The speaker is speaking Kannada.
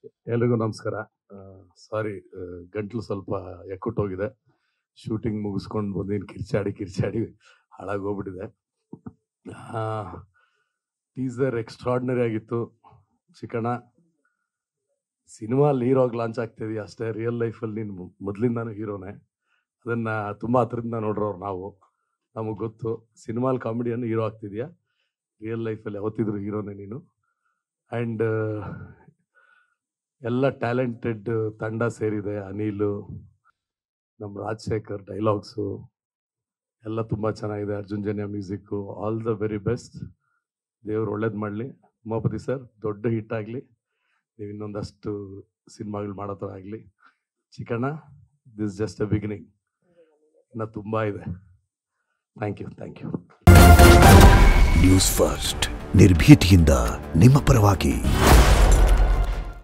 ಎಲ್ರಿಗೂ ನಮಸ್ಕಾರ ಸಾರಿ ಗಂಟ್ಲು ಸ್ವಲ್ಪ ಎಕ್ಕುಟ್ಟೋಗಿದೆ ಶೂಟಿಂಗ್ ಮುಗಿಸ್ಕೊಂಡು ಬಂದಿನ ಕಿರ್ಚಾಡಿ ಕಿರ್ಚಾಡಿ ಹಾಳಾಗೋಗ್ಬಿಟ್ಟಿದೆ ಟೀಸರ್ ಎಕ್ಸ್ಟ್ರಾರ್ಡಿನರಿ ಆಗಿತ್ತು ಚಿಕ್ಕಣ್ಣ ಸಿನಿಮಾ ಹೀರೋಗಿ ಲಾಂಚ್ ಆಗ್ತಿದೆಯಾ ಅಷ್ಟೇ ರಿಯಲ್ ಲೈಫಲ್ಲಿ ನೀನು ಮೊದಲಿಂದಾನು ಹೀರೋನೇ ಅದನ್ನ ತುಂಬ ಹತ್ರದಿಂದ ನೋಡ್ರೋರು ನಾವು ನಮಗೆ ಗೊತ್ತು ಸಿನಿಮಾಲ್ ಕಾಮಿಡಿಯನ್ನು ಹೀರೋ ಆಗ್ತಿದ್ಯಾ ರಿಯಲ್ ಲೈಫಲ್ಲಿ ಯಾವತ್ತಿದ್ರು ಹೀರೋನೇ ನೀನು ಆ್ಯಂಡ್ ಎಲ್ಲ ಟ್ಯಾಲೆಂಟೆಡ್ ತಂಡ ಸೇರಿದೆ ಅನಿಲ್ ನಮ್ಮ ರಾಜಶೇಖರ್ ಡೈಲಾಗ್ಸು ಎಲ್ಲ ತುಂಬ ಚೆನ್ನಾಗಿದೆ Arjun Janya music all the very best ದೇವ್ರು ಒಳ್ಳೇದು ಮಾಡಲಿ ಉಮಾಪತಿ ಸರ್ ದೊಡ್ಡ ಹಿಟ್ ಆಗಲಿ ನೀವು ಇನ್ನೊಂದಷ್ಟು ಸಿನಿಮಾಗಳು ಮಾಡೋ ಥರ ಆಗಲಿ Chikkanna this just a beginning ಇನ್ನು ತುಂಬ ಇದೆ thank you thank you news first ನಿರ್ಭೀತಿಯಿಂದ ನಿಮ್ಮ ಪರವಾಗಿ